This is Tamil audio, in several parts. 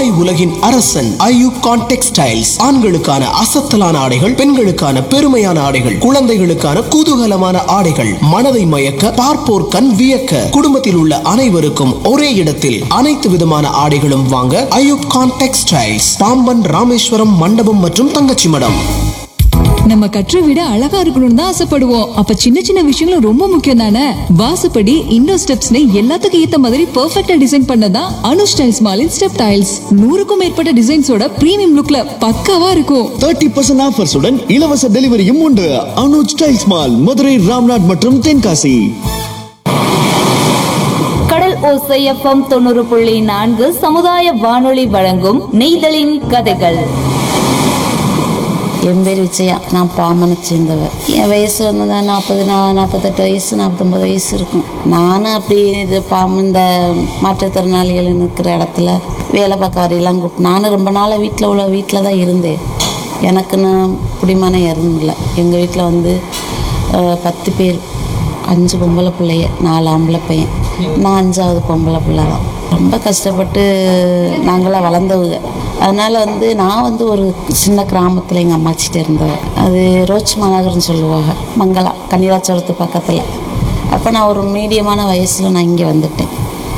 ஆடை உலகின் அரசன் ஐயூப் கான் டெக்ஸ்டைல்ஸ் ஆண்களுக்கான அசத்தலான ஆடைகள் பெண்களுக்கான பெருமையான ஆடைகள் குழந்தைகளுக்கான குதூகலமான ஆடைகள் மனதை மயக்க பார்ப்போர் கண் வியக்க குடும்பத்தில் உள்ள அனைவருக்கும் ஒரே இடத்தில் அனைத்து விதமான ஆடைகளும் வாங்க ஐயூப் கான் டெக்ஸ்டைல்ஸ் பாம்பன் ராமேஸ்வரம் மண்டபம் மற்றும் தங்கச்சி மடம் நம்ம கற்ற விட அழகா இருக்கணும்னு தான் ஆசைப்படுவோம் அப்ப சின்ன சின்ன விஷயங்களும் ரொம்ப முக்கியம் தானே வாசப்படி இண்டோ ஸ்டெப்ஸ்னு எல்லாத்துக்கும் ஏத்த மாதிரி பெர்ஃபெக்ட்டா டிசைன் பண்ணதான் அனு ஸ்டைல்ஸ் மாலின் ஸ்டெப் டைல்ஸ் நூறுக்கும் மேற்பட்ட டிசைன்ஸோட பிரீமியம் லுக்ல பக்காவா இருக்கும் தேர்ட்டி பர்சன்ட் ஆஃபர்ஸுடன் இலவச டெலிவரியும் உண்டு அனுஜ் டைல்ஸ் மால் மதுரை ராம்நாட் மற்றும் தென்காசி கடல் ஓசை எஃப்எம் தொண்ணூறு புள்ளி நான்கு சமுதாய வானொலி வழங்கும் நெய்தலின் கதைகள் என் பேர் விஜயா நான் பாமனை சேர்ந்தவ என் வயசு வந்து தான் நாற்பது நா நாற்பத்தெட்டு வயசு நாற்பத்தொம்பது வயசு இருக்கும் நானும் அப்படி இது பாம்பு இந்த மாற்றுத்திறனாளிகள் இருக்கிற இடத்துல வேலை பார்க்க வரையெல்லாம் கூப்பிட்டு நானும் ரொம்ப நாளாக வீட்டில் உள்ள வீட்டில் தான் இருந்தேன் எனக்குன்னு குடிமனம் யாரும் இல்லை எங்கள் வீட்டில் வந்து அஹ், பத்து பேர் அஞ்சு பொம்பளை பிள்ளைய நாலு ஆம்பளை பையன் நான் அஞ்சாவது பொம்பளை பிள்ளை தான் ரொம்ப கஷ்டப்பட்டு நாங்களாம் வளர்ந்தவங்க அதனால் வந்து நான் வந்து ஒரு சின்ன கிராமத்தில் எங்கள் அம்மாச்சிட்ட இருந்தவன் அது ரோச் மாநகர்னு சொல்லுவாங்க மங்களா கன்னிராச்சோரத்து பக்கத்தில் அப்போ நான் ஒரு மீடியமான வயசில் நான் இங்கே வந்துட்டேன்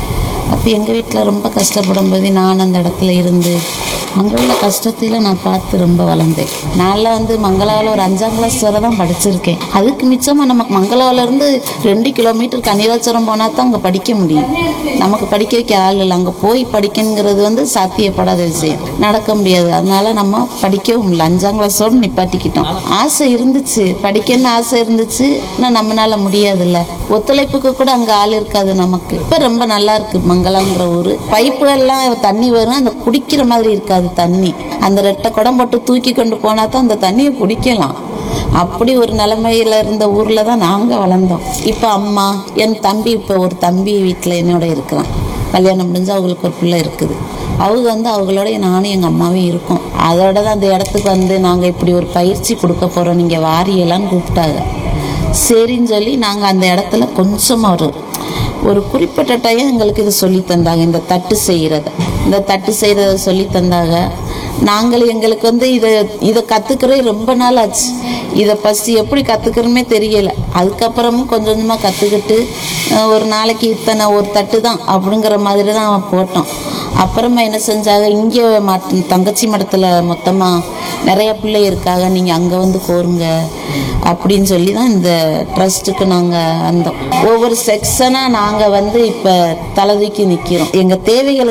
அப்போ எங்கள் வீட்டில் ரொம்ப கஷ்டப்படும் போது நான் அந்த இடத்துல இருந்து அங்கே உள்ள கஷ்டத்தில் நான் பார்த்து ரொம்ப வளர்ந்தேன் நான்லாம் வந்து மங்களாவில் ஒரு அஞ்சாம் கிளாஸ் வரை தான் படிச்சிருக்கேன் அதுக்கு மிச்சமாக நமக்கு மங்களாவில் இருந்து ரெண்டு கிலோமீட்டர் கன்னிராச்சரம் போனால் தான் அங்கே படிக்க முடியும் நமக்கு படிக்க வைக்க ஆள் இல்லை அங்கே போய் படிக்கணுங்கிறது வந்து சாத்தியப்படாத விஷயம் நடக்க முடியாது அதனால நம்ம படிக்கவும் இல்லை அஞ்சாம் கிளாஸோடு நிப்பாட்டிக்கிட்டோம் ஆசை இருந்துச்சு படிக்கணும்னு ஆசை இருந்துச்சு ஆனால் நம்மளால முடியாதுல்ல ஒத்துழைப்புக்கு கூட அங்கே ஆள் இருக்காது நமக்கு இப்போ ரொம்ப நல்லா இருக்கு மங்கலங்கிற ஊர் பைப்புகள்லாம் தண்ணி வரும் அந்த குடிக்கிற மாதிரி இருக்காது தண்ணி அந்த ரெட்டை குடம் போட்டு தூக்கி கொண்டு போனா தான் அந்த தண்ணியை குடிக்கலாம் அப்படி ஒரு நிலைமையில இருந்த ஊர்ல தான் நாங்க வளர்ந்தோம் இப்போ அம்மா என் தம்பி இப்போ ஒரு தம்பி வீட்டில் என்னோட இருக்கிறான் கல்யாணம் முடிஞ்சு அவங்களுக்கு ஒரு பிள்ளை இருக்குது அவங்க வந்து அவங்களோட நானும் எங்கள் அம்மாவும் இருக்கோம் அதோட தான் அந்த இடத்துக்கு வந்து நாங்கள் இப்படி ஒரு பயிற்சி கொடுக்க போகிறோம் நீங்கள் வாரியெல்லாம் கூப்பிட்டாங்க சரின்னு சொல்லி நாங்கள் அந்த இடத்துல கொஞ்சமாக ஒரு ஒரு குறிப்பிட்ட டைம் எங்களுக்கு இது சொல்லி தந்தாங்க இந்த தட்டு செய்கிறத இந்த தட்டு செய்கிறத சொல்லி தந்தாங்க நாங்கள் எங்களுக்கு வந்து இதை இதை கற்றுக்கிறே ரொம்ப நாள் ஆச்சு இதை ஃபஸ்ட்டு எப்படி கற்றுக்கிறோமே தெரியலை அதுக்கப்புறமும் கொஞ்சம் கொஞ்சமாக கற்றுக்கிட்டு ஒரு நாளைக்கு இத்தனை ஒரு தட்டு தான் அப்படிங்கிற மாதிரி தான் போட்டோம் அப்புறமா என்ன செஞ்சாங்க இங்கே மாட்டு தங்கச்சி மடத்தில் மொத்தமாக நிறைய பிள்ளை இருக்காங்க நீங்கள் அங்கே வந்து கோருங்க அப்படின்னு சொல்லி தான் இந்த ட்ரஸ்ட்டுக்கு நாங்கள் வந்தோம் ஒவ்வொரு செக்ஷனாக நாங்கள் வந்து இப்போ தலதூக்கி நிற்கிறோம் எங்கள் தேவைகளை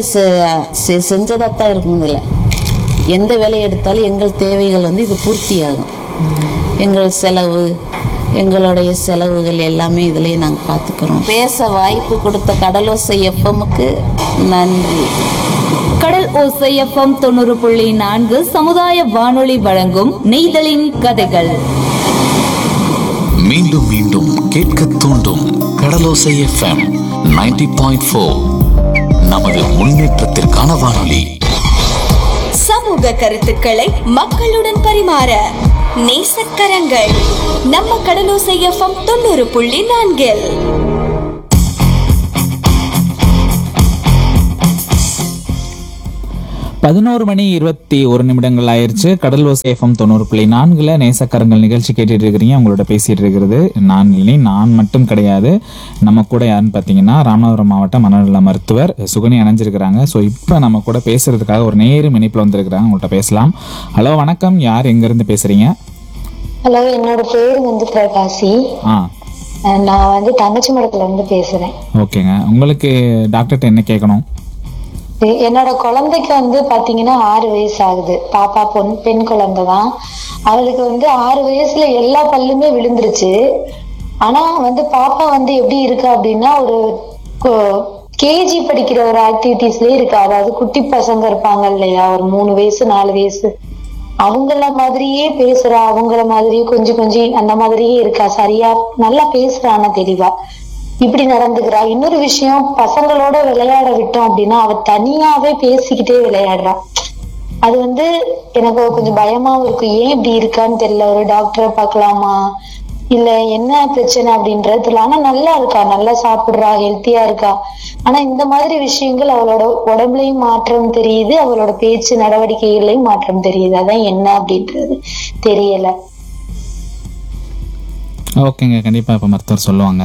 செ செஞ்சதாக தான் இருக்கும் இதில் எந்த வேலையை எடுத்தாலும் எங்கள் தேவைகள் வந்து இது பூர்த்தியாகும் எங்கள் செலவு எங்களுடைய செலவுகள் எல்லாமே இதுலேயே நாங்கள் பார்த்துக்கிறோம் பேச வாய்ப்பு கொடுத்த கடலோசை எஃப்எம்முக்கு நன்றி கடல் ஓசை எஃப்எம் தொண்ணூறு புள்ளி நான்கு சமுதாய வானொலி வழங்கும் நெய்தலின் கதைகள் மீண்டும் மீண்டும் கேட்க தூண்டும் கடலோசை எஃப்எம் 90.4 பாயிண்ட் ஃபோர் நமது முன்னேற்றத்திற்கான வானொலி சமூக கருத்துக்களை மக்களுடன் பரிமாற நேசக்கரங்கள் நம்ம கடலோசை எஃப்எம் தொண்ணூறு புள்ளி நான்கில் பதினோரு மணி இருபத்தி ஒரு நிமிடங்கள் ஆயிருச்சு கடல் ஓசை எஃப்எம் தொண்ணூறு புள்ளி நான்குல நேசக்கரங்கள் நிகழ்ச்சி கேட்டுட்டு இருக்கிறீங்க உங்களோட பேசிட்டு இருக்கிறது நான் இல்லை நான் மட்டும் கிடையாது நம்ம கூட யாருன்னு பார்த்தீங்கன்னா ராமநாதபுரம் மாவட்ட மனநல மருத்துவர் சுகனி அணைஞ்சிருக்கிறாங்க ஸோ இப்போ நம்ம கூட பேசுறதுக்காக ஒரு நேரும் இணைப்பில் வந்திருக்கிறாங்க உங்கள்கிட்ட பேசலாம் ஹலோ வணக்கம் யார் எங்கேருந்து பேசுறீங்க ஹலோ என்னோட பேர் வந்து பிரகாசி ஆ அஹ் நான் வந்து தங்கச்சி மடத்துல இருந்து பேசுறேன் ஓகேங்க உங்களுக்கு டாக்டர்கிட்ட என்ன கேட்கணும் எ- என்னோட குழந்தைக்கு வந்து பாத்தீங்கன்னா ஆறு வயசு ஆகுது பாப்பா பொன் பெண் குழந்தை தான் அவளுக்கு வந்து ஆறு வயசுல எல்லா பல்லுமே விழுந்துருச்சு ஆனா வந்து பாப்பா வந்து எப்படி இருக்கா அப்படின்னா ஒரு கேஜி படிக்கிற ஒரு ஆக்டிவிட்டிஸ்லயே இருக்கா அதாவது குட்டி பசங்க இருப்பாங்க இல்லையா ஒரு மூணு வயசு நாலு வயசு அவங்கள மாதிரியே பேசுறா அவங்கள மாதிரியே கொஞ்சம் கொஞ்சம் அந்த மாதிரியே இருக்கா சரியா நல்லா பேசுறா ஆனா தெளிவா இப்படி நடந்துக்கிறா இன்னொரு விஷயம் பசங்களோட விளையாட விட்டோம் அப்படின்னா அவ தனியாவே பேசிக்கிட்டே விளையாடுறா அது வந்து எனக்கு கொஞ்சம் பயமாவும் இருக்கு ஏன் இப்படி இருக்கான்னு தெரியல ஒரு டாக்டரை பார்க்கலாமா இல்ல என்ன பிரச்சனை அப்படின்றது தெரியல ஆனா நல்லா இருக்கா நல்லா சாப்பிடுறா ஹெல்த்தியா இருக்கா ஆனா இந்த மாதிரி விஷயங்கள் அவளோட உடம்புலயும் மாற்றம் தெரியுது அவளோட பேச்சு நடவடிக்கைகள்லயும் மாற்றம் தெரியுது அதான் என்ன அப்படின்றது தெரியல ஓகேங்க கண்டிப்பாக இப்போ மருத்துவர் சொல்லுவாங்க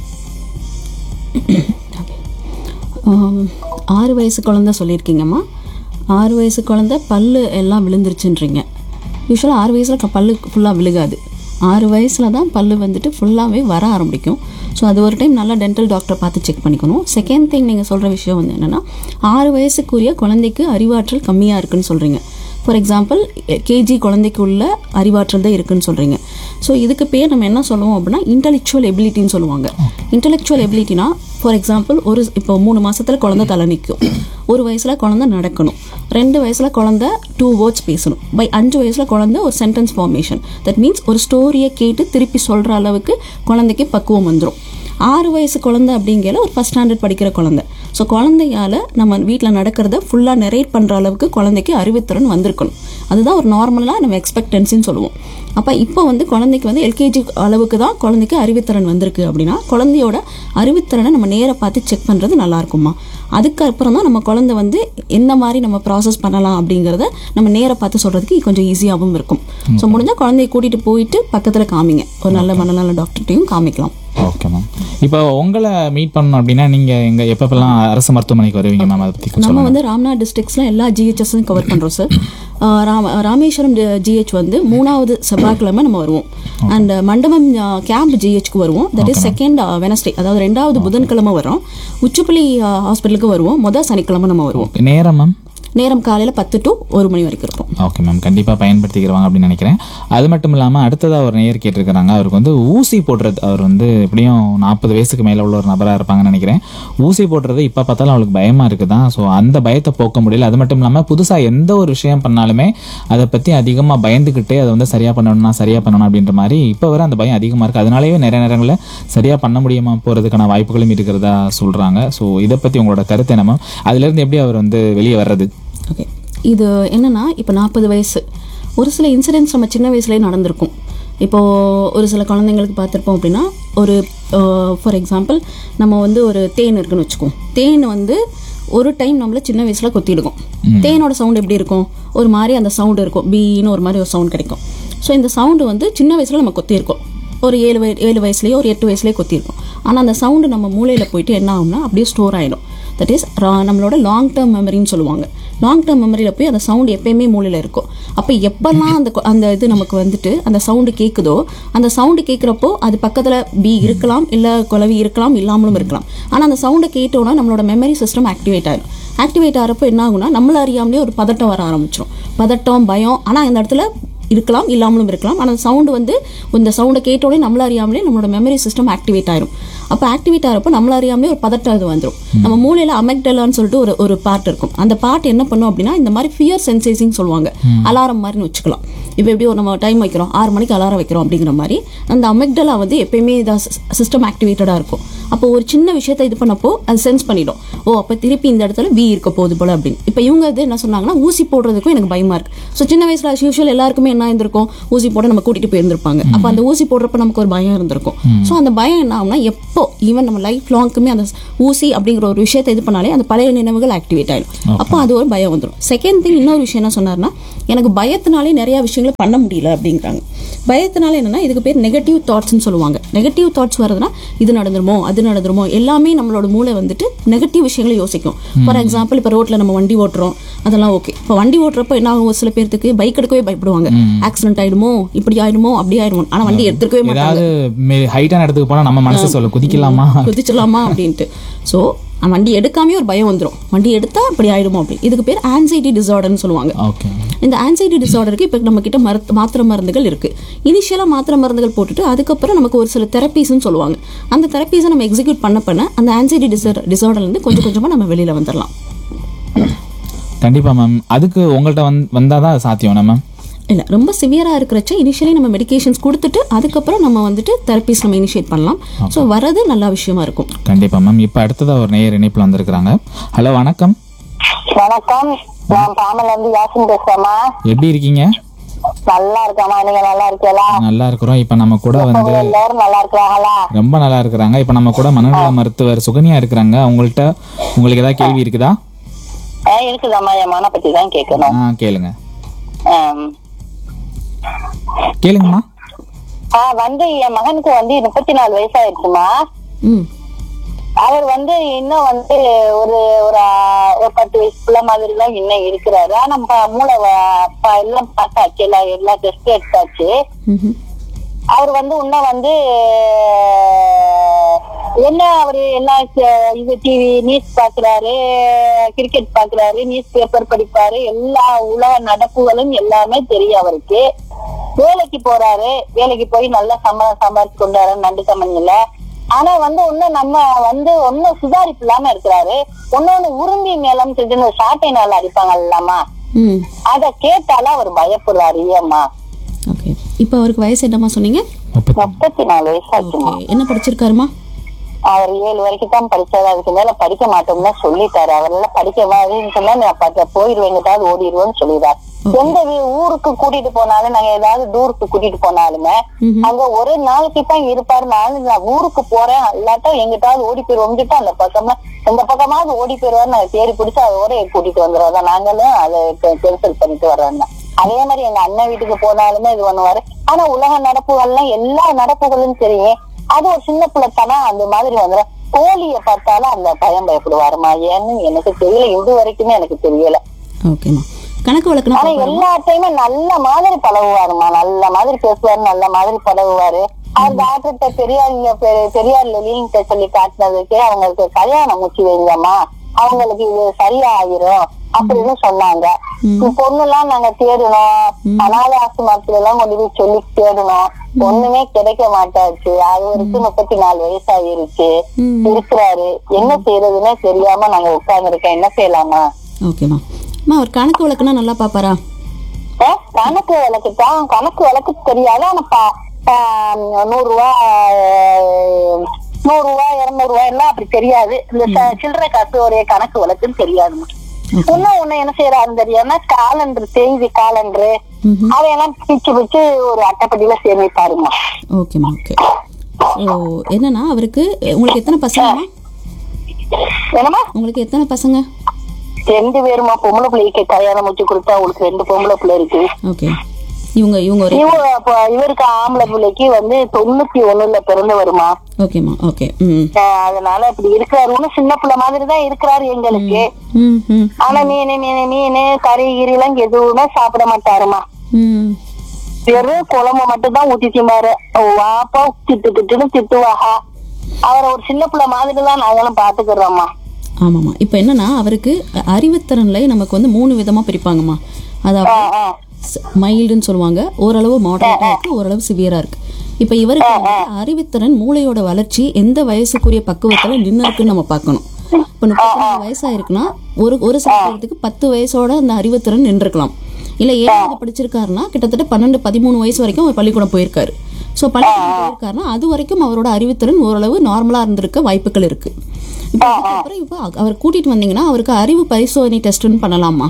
ஆம், ஆறு வயசு குழந்தை சொல்லியிருக்கீங்கம்மா ஆறு வயசு குழந்தை பல்லு எல்லாம் விழுந்துருச்சுன்றீங்க யூஸ்வலாக ஆறு வயசில் பல்லு ஃபுல்லாக விழுகாது ஆறு வயசில் தான் பல்லு வந்துட்டு ஃபுல்லாகவே வர ஆரம்பிக்கும் ஸோ அது ஒரு டைம் நல்லா டென்டல் டாக்டர் பார்த்து செக் பண்ணிக்கணும் செகண்ட் திங் நீங்கள் சொல்கிற விஷயம் வந்து என்னென்னா ஆறு வயசுக்குரிய குழந்தைக்கு அறிவாற்றல் கம்மியாக இருக்குன்னு சொல்கிறீங்க ஃபார் எக்ஸாம்பிள் கேஜி குழந்தைக்கு உள்ள அறிவாற்றல் தான் இருக்குன்னு சொல்கிறீங்க ஸோ இதுக்கு பேர் நம்ம என்ன சொல்லுவோம் அப்படின்னா இன்டெலெக்சுவல் எபிலிட்டின்னு சொல்லுவாங்க இன்டெலெக்சுவல் எபிலிட்டினா ஃபார் எக்ஸாம்பிள் ஒரு இப்போ மூணு மாசத்துல குழந்தை தலை நிற்கும் ஒரு வயசுல குழந்தை நடக்கணும் ரெண்டு வயசுல குழந்தை டூ வேர்ட்ஸ் பேசணும் பை அஞ்சு வயசுல குழந்தை ஒரு சென்டென்ஸ் ஃபார்மேஷன் தட் மீன்ஸ் ஒரு ஸ்டோரியை கேட்டு திருப்பி சொல்ற அளவுக்கு குழந்தைக்கு பக்குவம் வந்துடும் ஆறு வயசு குழந்தை அப்படிங்கிற ஒரு ஃபஸ்ட் ஸ்டாண்டர்ட் படிக்கிற குழந்தை ஸோ குழந்தையால நம்ம வீட்டில் நடக்கிறத ஃபுல்லாக நெரேட் பண்ணுற அளவுக்கு குழந்தைக்கு அறிவுத்திறன் வந்திருக்கணும் அதுதான் ஒரு நார்மலாக நம்ம எக்ஸ்பெக்டன்சின்னு சொல்லுவோம் அப்போ இப்போ வந்து குழந்தைக்கு வந்து எல்கேஜி அளவுக்கு தான் குழந்தைக்கு அறிவுத்திறன் வந்திருக்கு அப்படின்னா குழந்தையோட அறிவுத்திறனை நம்ம நேராக பார்த்து செக் பண்ணுறது நல்லா இருக்குமா அதுக்கப்புறம் தான் நம்ம குழந்தை வந்து எந்த மாதிரி நம்ம ப்ராசஸ் பண்ணலாம் அப்படிங்கிறத நம்ம நேராக பார்த்து சொல்கிறதுக்கு கொஞ்சம் ஈஸியாகவும் இருக்கும் ஸோ முடிஞ்சால் குழந்தைய கூட்டிகிட்டு போயிட்டு பக்கத்தில் காமிங்க ஒரு நல்ல மனநல டாக்டர்கிட்டையும் காமிக்கலாம் ஓகே மேம் இப்போ உங்களை மீட் பண்ணணும் அப்படின்னா நீங்கள் எங்கே எப்பப்பெல்லாம் அரசு மருத்துவமனைக்கு வருவீங்க மேம் அதை பற்றி நம்ம சொல்லுங்கள் வந்து ராம்நாத் டிஸ்ட்ரிக்ஸ்ல எல்லா ஜிஹெச்எஸும் கவர் பண்றோம் சார் ராம ராமேஸ்வரம் ஜிஹெச் வந்து மூணாவது செவ்வாய்க்கிழமை நம்ம வருவோம் அண்ட் மண்டபம் கேம்ப் ஜிஹெச்க்கு வருவோம் தட் இஸ் செகண்ட் வெனஸ்டே அதாவது ரெண்டாவது புதன்கிழமை வரோம் உச்சுப்புலி ஹாஸ்பிட்டலுக்கு வருவோம் முதல் சனிக்கிழமை நம்ம வருவோம் நேரம் மேம் நேரம் காலையில பத்து டு ஒரு மணி வரைக்கும் இருப்போம் ஓகே மேம் கண்டிப்பாக பயன்படுத்திக்கிறவாங்க அப்படின்னு நினைக்கிறேன் அது மட்டும் இல்லாமல் அடுத்ததாக ஒரு நேயர் கேட்டிருக்கிறாங்க அவருக்கு வந்து ஊசி போடுறது அவர் வந்து எப்படியும் நாற்பது வயசுக்கு மேலே உள்ள ஒரு நபராக இருப்பாங்கன்னு நினைக்கிறேன் ஊசி போடுறது இப்போ பார்த்தாலும் அவளுக்கு பயமாக இருக்குதான் ஸோ அந்த பயத்தை போக்க முடியல அது மட்டும் இல்லாமல் புதுசாக எந்த ஒரு விஷயம் பண்ணாலுமே அதை பற்றி அதிகமாக பயந்துக்கிட்டே அதை வந்து சரியாக பண்ணணும்னா சரியாக பண்ணணும் அப்படின்ற மாதிரி இப்போ வர அந்த பயம் அதிகமாக இருக்குது அதனாலேயே நிறைய நேரங்களில் சரியாக பண்ண முடியாம போகிறதுக்கான வாய்ப்புகளும் இருக்கிறதா சொல்கிறாங்க ஸோ இதை பற்றி உங்களோட கருத்து என்ன மேம் அதுலேருந்து எப்படி அவர் வந்து வெளியே வர்றது ஓகே இது என்னன்னா இப்போ நாற்பது வயசு ஒரு சில இன்சிடென்ட்ஸ் நம்ம சின்ன வயசுலேயே நடந்திருக்கும் இப்போது ஒரு சில குழந்தைங்களுக்கு பார்த்துருப்போம் அப்படின்னா ஒரு ஃபார் எக்ஸாம்பிள் நம்ம வந்து ஒரு தேன் இருக்குன்னு வச்சுக்கோம் தேன் வந்து ஒரு டைம் நம்மள சின்ன வயசில் கொத்திடுக்கும் தேனோட சவுண்ட் எப்படி இருக்கும் ஒரு மாதிரி அந்த சவுண்ட் இருக்கும் பீன்னு ஒரு மாதிரி ஒரு சவுண்ட் கிடைக்கும் ஸோ இந்த சவுண்டு வந்து சின்ன வயசில் நம்ம கொத்தியிருக்கோம் ஒரு ஏழு வய ஏழு வயசுலேயோ ஒரு எட்டு வயசுலேயே கொத்திருக்கோம் ஆனால் அந்த சவுண்டு நம்ம மூளையில் போயிட்டு என்ன ஆகும்னா அப்படியே ஸ்டோர் ஆகிடும் தட் இஸ் நம்மளோட லாங் டேர்ம் மெமரின்னு சொல்லுவாங்க லாங் டேர்ம் மெமரியில் போய் அந்த சவுண்ட் எப்பயுமே மூளையில் இருக்கும் அப்போ எப்பெல்லாம் அந்த கொ- அந்த இது நமக்கு வந்துட்டு அந்த சவுண்டு கேட்குதோ அந்த சவுண்டு கேட்குறப்போ அது பக்கத்தில் பி இருக்கலாம் இல்லை குலவி இருக்கலாம் இல்லாமலும் இருக்கலாம் ஆனால் அந்த சவுண்டை கேட்டோன்னா நம்மளோட மெமரி சிஸ்டம் ஆக்டிவேட் ஆயிடும் ஆக்டிவேட் ஆகிறப்போ என்ன ஆகும்னா நம்மள அறியாமலே ஒரு பதட்டம் வர ஆரம்பிச்சிடும் பதட்டம் பயம் ஆனால் இந்த இடத்துல இருக்கலாம் இல்லாமலும் இருக்கலாம் ஆனால் சவுண்டு வந்து இந்த சவுண்டை கேட்டோடனே நம்மள அறியாமலே நம்மளோட மெமரி சிஸ்டம் ஆக்டிவேட் ஆயிரும் அப்போ ஆக்டிவேட் ஆகிறப்போ நம்மள அறியாமலே ஒரு பதட்டம் இது வந்துடும் நம்ம மூளையில் அமெக்டலான்னு சொல்லிட்டு ஒரு ஒரு பார்ட் இருக்கும் அந்த பார்ட் என்ன பண்ணும் அப்படின்னா இந்த மாதிரி ஃபியர் சென்சேசிங் சொல்லுவாங்க அலாரம் மாதிரின்னு வச்சுக்கலாம் இப்போ எப்படி ஒரு நம்ம டைம் வைக்கிறோம் ஆறு மணிக்கு அலாரம் வைக்கிறோம் அப்படிங்கிற மாதிரி அந்த அமெக்டலா வந்து எப்பயுமே சிஸ்டம் ஆக்டிவேட்டடாக இருக்கும் அப்போ ஒரு சின்ன விஷயத்தை இது பண்ணப்போ அது சென்ஸ் பண்ணிடும் ஓ அப்போ திருப்பி இந்த இடத்துல வி இருக்க போகுது போல அப்படின்னு இப்போ இவங்க இது என்ன சொன்னாங்கன்னா ஊசி போடுறதுக்கும் எனக்கு பயமா இருக்கு ஸோ சின்ன வயசுல யூஸ்வல் எல்லாருக்குமே என்ன இருந்திருக்கும் ஊசி போட நம்ம கூட்டிட்டு போயிருந்திருப்பாங்க அப்போ அந்த ஊசி போடுறப்ப நமக்கு ஒரு பயம் இருந்திருக்கும் ஸோ அந்த பயம் என்ன ஆகும்னா எப்போ ஈவன் நம்ம லைஃப் லாங்க்குமே அந்த ஊசி அப்படிங்கிற ஒரு விஷயத்தை இது பண்ணாலே அந்த பழைய நினைவுகள் ஆக்டிவேட் ஆயிடும் அப்போ அது ஒரு பயம் வந்துடும் செகண்ட் திங் இன்னொரு விஷயம் என்ன சொன்னார்னா எனக்கு பயத்தினாலே நிறைய விஷயங்களை பண்ண முடியல அப்படிங்கிறாங்க பயத்தினால என்னன்னா இதுக்கு பேர் நெகட்டிவ் தாட்ஸ்னு சொல்லுவாங்க நெகட்டிவ் தாட்ஸ் வருதுன்னா இது நடந்துருமோ அது நடந்துருமோ எல்லாமே நம்மளோட மூளை வந்துட்டு நெகட்டிவ் விஷயங்களை யோசிக்கும் ஃபார் எக்ஸாம்பிள் இப்போ ரோட்ல நம்ம வண்டி ஓட்டுறோம் அதெல்லாம் ஓகே இப்போ வண்டி ஓட்டுறப்போ என்ன ஆகும் ஒரு சில பேர்த்துக்கு பைக் எடுக்கவே பயப்படுவாங்க ஆக்சிடென்ட் ஆயிடுமோ இப்படி ஆயிடுமோ அப்படி ஆயிடுமோ ஆனா வண்டி எடுத்துக்கவே மாட்டாங்க ஏதாவது ஹைட்டான இடத்துக்கு போனால் நம்ம மனசு சொல்ல குதிக்கலாமா குதிச்சிடலாமா அப்படின்ட்டு ஸோ வண்டி எடுக்காமே ஒரு பயம் வந்துடும் வண்டி எடுத்தா இப்படி ஆயிடுமோ அப்படி இதுக்கு பேர் ஆன்சைட்டி டிசார்டர்னு சொல்லுவாங்க ஓகே இந்த ஆன்சைட்டி டிசார்டருக்கு இப்போ நம்ம கிட்ட மருத்து மாத்திரை மருந்துகள் இருக்கு இனிஷியலாக மாத்திரை மருந்துகள் போட்டுட்டு அதுக்கப்புறம் நமக்கு ஒரு சில தெரப்பீஸ்னு சொல்லுவாங்க அந்த தெரப்பீஸை நம்ம எக்ஸிக்யூட் பண்ண பண்ண அந்த ஆன்சைட்டி டிசார்டர் டிசார்டர்லேருந்து கொஞ்சம் கொஞ்சமாக நம்ம வெளியில வந்துடலாம் கண்டிப்பாக மேம் அதுக்கு உங்கள்கிட்ட வந் வந்தால் தான் அது சாத்தியம் மேம் இல்லை ரொம்ப சிவியராக இருக்கிறச்ச இனிஷியலி நம்ம மெடிகேஷன்ஸ் கொடுத்துட்டு அதுக்கப்புறம் நம்ம வந்துட்டு தெரப்பீஸ் நம்ம இனிஷியேட் பண்ணலாம் ஸோ வரது நல்ல விஷயமா இருக்கும் கண்டிப்பாக மேம் இப்போ அடுத்ததாக ஒரு நேயர் இணைப்பில் வந்திருக்கிறாங்க ஹலோ வணக்கம் வணக்கம் நான் பாமல இருந்து யாசின் பேசுறேம்மா எப்படி இருக்கீங்க நல்லா இருக்காமா நீங்க நல்லா இருக்கீங்களா நல்லா இருக்கிறோம் இப்ப நம்ம கூட வந்து எல்லாரும் நல்லா இருக்காங்களா ரொம்ப நல்லா இருக்கிறாங்க இப்ப நம்ம கூட மனநல மருத்துவர் சுகன்யா இருக்கிறாங்க உங்கள்ட்ட உங்களுக்கு ஏதாவது கேள்வி இருக்குதா ஆ, இருக்குதாம்மா என் மகனை பத்தி தான் கேட்கணும் ஆ கேளுங்க ஆம். கேளுங்கம்மா ஆ, வந்து என் மகனுக்கு வந்து முப்பத்தி நாலு வயசாயிருச்சுமா ம் அவர் வந்து இன்னும் வந்து ஒரு ஒரு ஆ, ஒரு பத்து வயசுக்குள்ள மாதிரி தான் இன்னும் இருக்கிறாரு ஆனா ப- மூளை வ- ப- எல்லாம் பார்த்தாச்சு எல்லாம் எல்லா டெஸ்ட் எடுத்தாச்சு ம்ஹும். அவர் வந்து இன்னும் வந்து என்ன அவரு எல்லா ச- இது டிவி நியூஸ் பாக்குறாரு கிரிக்கெட் பாக்குறாரு நியூஸ் பேப்பர் படிப்பாரு எல்லா உலக நடப்புகளும் எல்லாமே தெரியும் அவருக்கு வேலைக்கு போறாரு வேலைக்கு போய் நல்லா சம்பளம் சம்பாதிச்சு கொண்டாரு நண்டு கம்பெனில ஆனா வந்து இன்னும் நம்ம வந்து ஒன்னும் சுதாரிப்பு இல்லாம இருக்கிறாரு ஒன்னொன்னு உரும்பி மேலம் செஞ்சு சாட்டை நாள் அடிப்பாங்க இல்லாமா ம் அத கேட்டாலும் அவர் பயப்படுறாரு ஏம்மா ஓகே இப்போ அவருக்கு வயசு என்னம்மா சொன்னீங்க முப்பத்தி நாலு வயசாச்சுமா ஓகே என்ன படிச்சிருக்காருமா அவர் ஏழு வரைக்கும் தான் படிச்சாரு அதுக்கு மேல படிக்க மாட்டோம்னு சொல்லிட்டாரு அவர் எல்லாம் படிக்க வாதுன்னு சொன்னா நான் பத்த போயிருவேங்கட்டாவது ஓடிடுவேன்னு சொல்லிடுறாரு எந்த வீ- ஊருக்கு கூட்டிட்டு போனாலும் நாங்க ஏதாவது டூருக்கு கூட்டிட்டு போனாலுமே அங்க ஒரு நாளைக்கு தான் இருப்பாரு நானும் நான் ஊருக்கு போறேன் இல்லாட்டா எங்கிட்டாவது ஓடி போயிருவோம்கிட்ட அந்த பக்கமா எந்த பக்கமாவது ஓடி போயிருவாரு நாங்க தேடி பிடிச்சு அதோட கூட்டிட்டு வந்துடுறோம் நாங்களும் அதை கேன்சல் பண்ணிட்டு வர்றோம் அதே மாதிரி எங்க அண்ணன் வீட்டுக்கு போனாலுமே இது பண்ணுவாரு ஆனா உலக நடப்புகள்லாம் எல்லா நடப்புகளும் தெரியும் அது ஒரு சின்ன பிள்ளைத்தானா அந்த மாதிரி வந்துடும் கோழிய பார்த்தாலும் அந்த பயம் பயப்படுவாருமா ஏன்னு எனக்கு தெரியல இது வரைக்குமே எனக்கு தெரியல ஓகேம்மா கணக்கு வழக்குனா ஆனா எல்லாத்தையுமே நல்ல மாதிரி பழகுவாருமா நல்ல மாதிரி பேசுவாரு நல்ல மாதிரி பழகுவாரு அவர் டாக்டர்கிட்ட பெரியார் இல்ல, பெ- பெரியார் லெலின்கிட்ட சொல்லி காட்டினதுக்கு அவங்களுக்கு கல்யாணம் முச்சி வைங்கம்மா அவங்களுக்கு இது சரியாயிரும் அப்படின்னு சொன்னாங்க பொண்ணுலாம் நாங்க தேடணும் அனாதை ஆசிரமத்துல எல்லாம் கொண்டு போய் சொல்லி தேடணும் ஒண்ணுமே கிடைக்க மாட்டாச்சு அவருக்கு முப்பத்தி நாலு வயசு ஆயிருச்சு இருக்கிறாரு என்ன செய்யறதுன்னே தெரியாம நாங்க உட்கார்ந்துருக்கோம் என்ன செய்யலாமா ஓகேம்மா அம்மா அவர் கணக்கு வழக்குனா நல்லா பார்ப்பாரா ஆ, கணக்கு விளக்கு தான் கணக்கு விளக்கு தெரியாது ஆனா ப- ஆ, நூறு ரூபா நூறு ரூபா இருநூறு ரூபாய் எல்லாம் அப்படி தெரியாது இந்த ச- சில்லறை காசு ஒரே கணக்கு விளக்குன்னு தெரியாதுமா இன்னும் ஒண்ணு என்ன செய்யறாருன்னு தெரியாம காலண்டர் செய்தி காலண்டர் அதையெல்லாம் பிச்சு பிச்சு ஒரு அட்டைப்பட்டியில சேமிப்பாருமா ஓகேம்மா ஓகே ஸோ என்னன்னா அவருக்கு உங்களுக்கு எத்தனை பசங்கம்மா என்னமா உங்களுக்கு எத்தனை பசங்க ரெண்டு பேருமா பொம்பளை பிள்ளைக்கு கல்யாணம் முடிச்சு கொடுத்தா அவங்களுக்கு ரெண்டு பொம்பளை பிள்ளை இருக்கு ஓகே இவங்க இவங்க ஒரு இவ அப்ப இவருக்கு ஆம்பளை பிள்ளைக்கு வந்து தொண்ணூத்தி ஒண்ணுல பிறந்து வருமா ஓகேம்மா ஓகே ம் ஆஹ் அதனால இப்படி இருக்கிறாரு ஒன்னும் சின்ன பிள்ளை மாதிரி தான் இருக்கிறாரு எங்களுக்கு ம் ம் ஆனா மீன் மீன் மீன் கறி கீரி எல்லாம் எதுவுமே சாப்பிட மாட்டாருமா ம் வெறும் குழம்பு மட்டும் தான் ஊத்தி திம்பாரு வாப்பா திட்டு திட்டுன்னு திட்டுவாஹா அவரை ஒரு சின்ன பிள்ளை மாதிரி தான் நாங்களும் பாத்துக்கிறோம்மா ஆமாம்மா இப்போ என்னன்னா அவருக்கு அ- அறிவுத்திறன்ல நமக்கு வந்து மூணு விதமாக பிரிப்பாங்கம்மா அதாவது மைல்டுன்னு சொல்லுவாங்க ஓரளவு மாடரேட்டாக இருக்கு ஓரளவு சிவியராக இருக்கு இப்போ இவருக்கு வந்து அறிவுத்திறன் மூளையோட வளர்ச்சி எந்த வயசுக்குரிய பக்குவத்தில் நின்று இருக்குன்னு நம்ம பார்க்கணும் இப்போ முப்பத்தி நாலு வயசாயிருக்குன்னா ஒரு ஒரு சில பேருக்கு பத்து வயசோட அந்த அறிவுத்திறன் நின்றுக்கலாம் இல்லை ஏழாவது படிச்சிருக்காருன்னா கிட்டத்தட்ட பன்னெண்டு பதிமூணு வயசு வரைக்கும் அவர் பள்ளிக்கூடம் போயிருக்காரு ஸோ பள்ளிக்கூடம் போயிருக்காருன்னா அது வரைக்கும் அவரோட அறிவுத்திறன் ஓரளவு நார்மலாக இருந்திருக்க வாய்ப்புகள் இருக்கு இப்போ அதுக்கப்புறம் இப்போ அவர் கூட்டிட்டு வந்தீங்கன்னா அவருக்கு அறிவு பரிசோதனை டெஸ்ட்னு பண்ணலாமா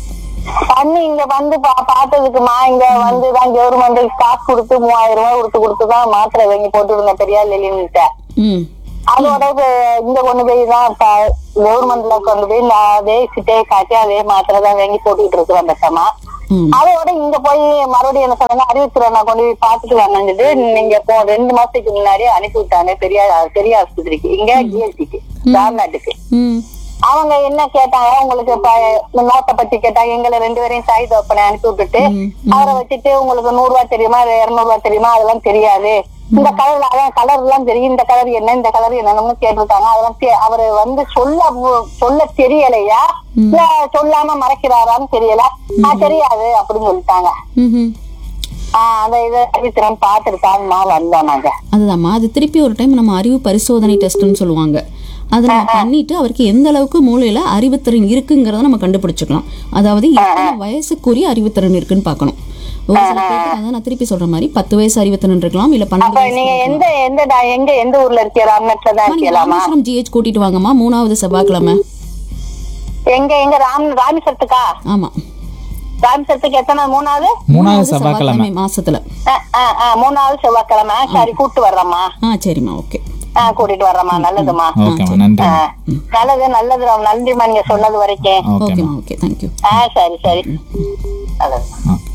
பண்ணி இங்க வந்து பா- பார்த்ததுக்குமா இங்க வந்து தான் கவர்மெண்ட் காசு கொடுத்து மூவாயிரம் ரூபாய் கொடுத்து கொடுத்து தான் மாத்திரை வாங்கி போட்டு இருந்தேன் பெரியார் லெலின்கிட்ட ம் அதோட இது இங்க கொண்டு போய் தான் கவர்மெண்ட்ல கொண்டு போய் நான் அதே சிட்டையை காட்டி அதே மாத்திரை தான் வாங்கி போட்டுக்கிட்டு இருக்கிறேன் பெட்டமா அதோட இங்க போய் மறுபடியும் என்ன சொன்னாங்க அறிவித்துறை நான் கொண்டு போய் பாத்துட்டு வரணும்னு நீங்க போ ரெண்டு மாசத்துக்கு முன்னாடியே அனுப்பி விட்டாங்க பெரிய பெரிய ஆஸ்பத்திரிக்கு இங்க ஜிஎஸ்டிக்கு ராம்நாட்டுக்கு ம் அவங்க என்ன கேட்டாங்க உங்களுக்கு இப்ப இந்த நோட்டை பத்தி கேட்டாங்க எங்களை ரெண்டு பேரையும் சாய் தோப்பனை அனுப்பி விட்டுட்டு அவரை வச்சுட்டு உங்களுக்கு நூறு ரூபாய் தெரியுமா இருநூறு ரூபாய் தெரியுமா அதெல்லாம் தெரியாது இந்த கலர் அதான் கலர் எல்லாம் தெரியும் இந்த கலர் என்ன இந்த கலர் என்னன்னு கேட்டிருக்காங்க அதெல்லாம் தெ- அவரு வந்து சொல்ல மு- சொல்ல தெரியலையா இல்ல சொல்லாம மறைக்கிறாரான்னு தெரியல ஆஹ் தெரியாது அப்படின்னு சொல்லிட்டாங்க ம்ஹும். ஆஹ் அந்த இதை அறிவித்திறன் பார்த்துருக்காங்கம்மா வந்தோம் நாங்க அதுதாம்மா அது திருப்பி ஒரு டைம் நம்ம அறிவு பரிசோதனை டெஸ்ட்னு சொல்லுவாங்க அதை நம்ம பண்ணிட்டு அவருக்கு எந்த அளவுக்கு மூளையில அறிவுத்திறன் இருக்குங்கிறத நம்ம கண்டுபிடிச்சுக்கலாம் அதாவது எத்தனை வயசுக்குரிய அறிவுத்திறன் இருக்குன்னு பார்க்கணும் ஒரு சில பேருக்கு அதான் நான் திருப்பி சொல்ற மாதிரி பத்து வயசு அறிவுத்திறன் இருக்கலாம் இல்ல பன்னெண்டு அப்ப வயசு நீங்க எந்த எந்த டா- எங்க எந்த ஊர்ல இருக்கீங்க ராம்நாட்ல தான் இருக்கலாமா ராமேஸ்வரம் ஜிஹெச் கூட்டிட்டு வாங்கம்மா மூணாவது செவ்வாய்க்கிழமை எங்க எங்க ராம் ராமேஸ்வரத்துக்கா ஆமா சாம்சத்துக்கு எத்தனை மூணாவது மூணாவது செவ்வாய்க்கிழமை மாசத்துல ஆ, ஆ, ஆ, மூணாவது செவ்வாய்க்கிழமை சரி கூட்டு வர்றேம்மா ஆ சரிம்மா ஓகே ஆ கூட்டிட்டு வர்றேம்மா நல்லதுமா ஓகேம்மா நன்றி ஆ, நல்லது நல்லது நன்றிம்மா நீங்க சொன்னது வரைக்கும் ஓகேம்மா ஓகே தேங்க்யூ ஆ சரி சரி நல்லது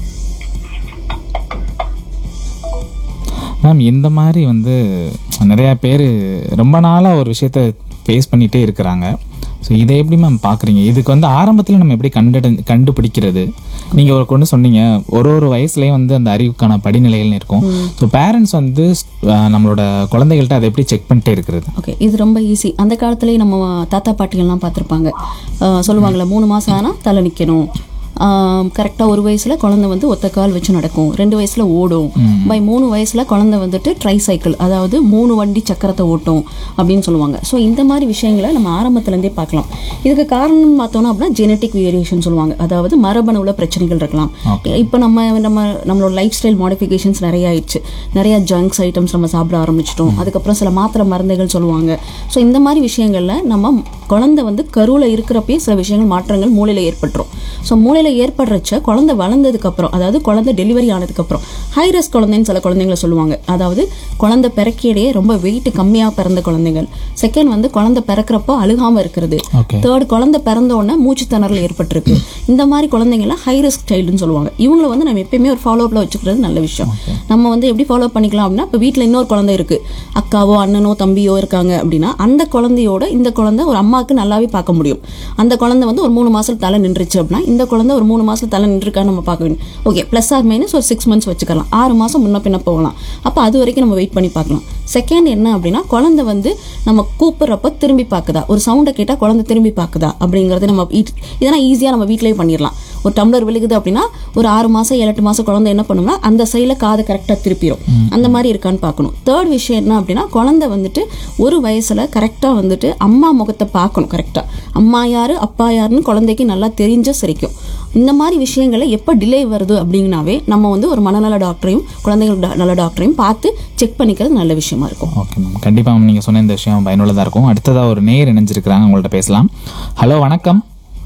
மேம் இந்த மாதிரி வந்து நிறையா பேர் ரொம்ப நாளாக ஒரு விஷயத்த ஃபேஸ் பண்ணிகிட்டே இருக்கிறாங்க ஸோ இதை எப்படி மேம் பார்க்குறீங்க இதுக்கு வந்து ஆரம்பத்தில் நம்ம எப்படி கண்டு கண்டுபிடிக்கிறது நீங்கள் ஒரு கொண்டு சொன்னீங்க ஒரு ஒரு வயசுலேயும் வந்து அந்த அறிவுக்கான படிநிலைகள்னு இருக்கும் ஸோ பேரண்ட்ஸ் வந்து அஹ், நம்மளோட குழந்தைகள்கிட்ட அதை எப்படி செக் பண்ணிட்டே இருக்கிறது ஓகே இது ரொம்ப ஈஸி அந்த காலத்துலேயே நம்ம தாத்தா பாட்டிகள்லாம் பார்த்துருப்பாங்க சொல்லுவாங்கள்ல மூணு மாதம் ஆனால் தலை நிற்கணும் கரெக்டாக ஒரு வயசில் குழந்தை வந்து ஒத்த கால் வச்சு நடக்கும் ரெண்டு வயசில் ஓடும் பை மூணு வயசில் குழந்தை வந்துட்டு ட்ரை சைக்கிள் அதாவது மூணு வண்டி சக்கரத்தை ஓட்டும் அப்படின்னு சொல்லுவாங்க ஸோ இந்த மாதிரி விஷயங்களை நம்ம ஆரம்பத்துலேருந்தே பார்க்கலாம் இதுக்கு காரணம் பார்த்தோம்னா அப்படின்னா ஜெனட்டிக் வேரியேஷன் சொல்லுவாங்க அதாவது மரபணுவில் பிரச்சனைகள் இருக்கலாம் இப்போ நம்ம நம்ம நம்மளோட லைஃப் ஸ்டைல் மாடிஃபிகேஷன்ஸ் நிறைய ஆயிடுச்சு நிறைய ஜங்க்ஸ் ஐட்டம்ஸ் நம்ம சாப்பிட ஆரம்பிச்சிட்டோம் அதுக்கப்புறம் சில மாத்திரை மருந்துகள் சொல்லுவாங்க ஸோ இந்த மாதிரி விஷயங்களில் நம்ம குழந்தை வந்து கருவில் இருக்கிறப்பயே சில விஷயங்கள் மாற்றங்கள் மூளையில் ஏற்பட்டுரும் ஸோ மூளையில் ஏற்படுறச்ச குழந்தை வளர்ந்ததுக்கப்புறம் அதாவது குழந்தை டெலிவரி ஆனதுக்கப்புறம் ஹை ரிஸ்க் குழந்தைன்னு சில குழந்தைங்களை சொல்லுவாங்க அதாவது குழந்தை பிறக்கையிலேயே ரொம்ப வெயிட் கம்மியாக பிறந்த குழந்தைகள் செகண்ட் வந்து குழந்தை பிறக்கிறப்போ அழுகாமல் இருக்கிறது Okay. தேர்ட் குழந்தை பிறந்த உடனே மூச்சு திணறல் ஏற்பட்டிருக்கு இந்த மாதிரி குழந்தைங்கலாம் ஹை ரிஸ்க் சைல்டுன்னு சொல்லுவாங்க இவங்களை வந்து நம்ம எப்பயுமே ஒரு ஃபாலோ அப்ல வச்சுக்கிறது நல்ல விஷயம் நம்ம வந்து எப்படி ஃபாலோ பண்ணிக்கலாம் அப்படின்னா இப்போ வீட்டில் இன்னொரு குழந்தை இருக்கு அக்காவோ அண்ணனோ தம்பியோ இருக்காங்க அப்படின்னா அந்த குழந்தையோட இந்த குழந்தை ஒரு அம்மாவுக்கு நல்லாவே பார்க்க முடியும் அந்த குழந்தை வந்து ஒரு மூணு மாசத்துல தலை நின்றுச்சு அப்படின்னா இந்த குழந்தை ஒரு மூணு மாசத்துல தலை நின்றுருக்கான்னு நம்ம பார்க்க வேணும் ஓகே ப்ளஸ் ஆர் மைனஸ் ஒரு சிக்ஸ் மந்த்ஸ் வச்சுக்கலாம் ஆறு மாசம் முன்ன பின்ன போகலாம் அப்போ அது வரைக்கும் நம்ம வெயிட் பண்ணி பார்க்கலாம் செகண்ட் என்ன அப்படின்னா குழந்தை வந்து நம்ம கூப்பிட்றப்ப திரும்பி பார்க்குதா ஒரு சவுண்டை கேட்டால் குழந்தை திரும்பி பார்க்குதா அப்படிங்கிறது நம்ம வீட் இதெல்லாம் ஈஸியாக நம்ம வீட்டிலேயே பண்ணிடலாம் ஒரு டம்ளர் விழுகுது அப்படின்னா ஒரு ஆறு மாதம் ஏழு எட்டு மாதம் குழந்தை என்ன பண்ணும்னா அந்த சைடில் காதை கரெக்டாக திருப்பிடும் அந்த மாதிரி இருக்கான்னு பார்க்கணும் தேர்ட் விஷயம் என்ன அப்படின்னா குழந்தை வந்துட்டு ஒரு வயசில் கரெக்டாக வந்துட்டு அம்மா முகத்தை பார்க்கணும் கரெக்டாக அம்மா யாரு அப்பா யாருன்னு குழந்தைக்கு நல்லா தெரிஞ்ச சிரிக்கும் இந்த மாதிரி விஷயங்களை எப்போ டிலே வருது அப்படிங்கனாவே நம்ம வந்து ஒரு மனநல டாக்டரையும் குழந்தைகள் டா- நல டாக்டரையும் பார்த்து செக் பண்ணிக்கிறது நல்ல விஷயமா இருக்கும் ஓகே மேம் கண்டிப்பாக மேம் நீங்கள் சொன்ன இந்த விஷயம் பயனுள்ளதாக இருக்கும் அடுத்ததாக ஒரு நேர் இணைஞ்சிருக்கிறாங்க உங்கள்ட்ட பேசலாம் ஹலோ வணக்கம்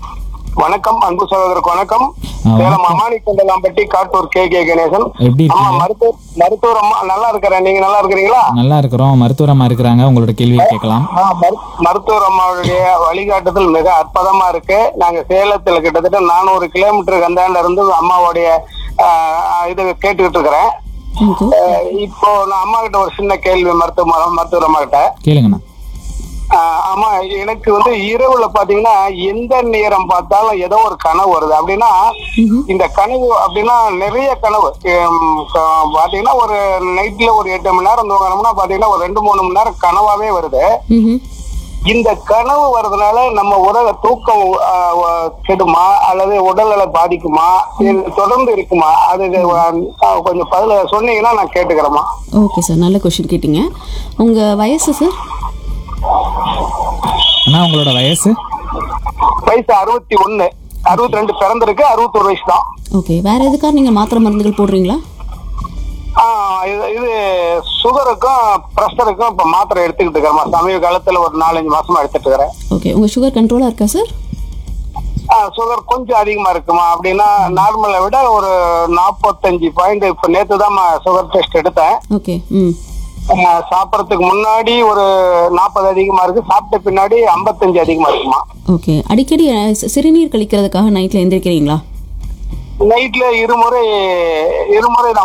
வணக்கம் அன்பு சகோதரருக்கு வணக்கம் ஆ, சேலம் அமானி கொண்டலாம்பட்டி காட்டூர் கே கே கணேசன் எப்படி ஆமா இருக்கீங்க மருத்துவர் மருத்துவர் அம்மா நல்லா இருக்கிறேன் நீங்க நல்லா இருக்கிறீங்களா நல்லா இருக்கிறோம் மருத்துவரமா இருக்கிறாங்க உங்களோட கேள்வியை கேட்கலாம் ஆ, மரு- மருத்துவர் அம்மாவுடைய வழிகாட்டுதல் மிக அற்புதமா இருக்கு நாங்க சேலத்துல கிட்டத்தட்ட நானூறு கிலோமீட்டருக்கு அந்தாண்ட இருந்து அம்மாவுடைய ஆ, இது கேட்டுக்கிட்டு இருக்கிறேன் ஆ, இப்போ நான் அம்மா கிட்ட ஒரு சின்ன கேள்வி மருத்துவ மருத்துவர் அம்மா கிட்ட கேளுங்கண்ணா ஆஹ் ஆமா எனக்கு வந்து இரவுல பாத்தீங்கன்னா எந்த நேரம் பார்த்தாலும் ஏதோ ஒரு கனவு வருது அப்படின்னா இந்த கனவு அப்படின்னா நிறைய கனவு ஹம், க- பாத்தீங்கன்னா ஒரு நைட்ல ஒரு எட்டு மணி நேரம் தூங்கணும்னா பாத்தீங்கன்னா ஒரு ரெண்டு மூணு மணி நேரம் கனவாவே வருது இந்த கனவு வர்றதுனால நம்ம உடல தூக்கம் ஆஹ், வ- கெடுமா அல்லது உடல்நல பாதிக்குமா இது தொடர்ந்து இருக்குமா அது ஆஹ், கொஞ்சம் பதில சொன்னீங்கன்னா நான் கேட்டுக்கிறேம்மா ஓகே சார் நல்ல கொஷின் கேட்டிங்க உங்கள் வயசு சார் அண்ணா உங்களோட வயசு வயசு அறுபத்தி ஒண்ணு அறுபத்தி ரெண்டு பிறந்திருக்கு அறுபத்தொரு வயசு தான் ஓகே வேற எதுக்காக நீங்கள் மாத்திரை மருந்துகள் போடுறீங்களா ஆஹ் இது இது சுகருக்கும் ப்ரெஷருக்கும் இப்ப மாத்திரை எடுத்துக்கிட்டு இருக்கிறேன் சமீப காலத்துல ஒரு நாலஞ்சு மாசமா எடுத்துட்டு இருக்கிறேன் ஓகே உங்கள் சுகர் கண்ட்ரோலாக இருக்கா சார் சுகர் கொஞ்சம் அதிகமா இருக்குமா அப்படின்னா நார்மலை விட ஒரு நாற்பத்தஞ்சு பாயிண்ட் இப்ப நேத்து தான் சுகர் டெஸ்ட் எடுத்தேன் ஓகே ம் ஆஹ் சாப்பிடறதுக்கு முன்னாடி ஒரு நாற்பது அதிகமா இருக்கு சாப்பிட்ட பின்னாடி ஐம்பத்தஞ்சு அதிகமா இருக்குமா ஓகே அடிக்கடி அஹ், சி- சிறுநீர் கழிக்கிறதுக்காக நைட்டில் எந்திரிக்கிறீங்களா நைட்ல இருமுறை இருமுறை நான்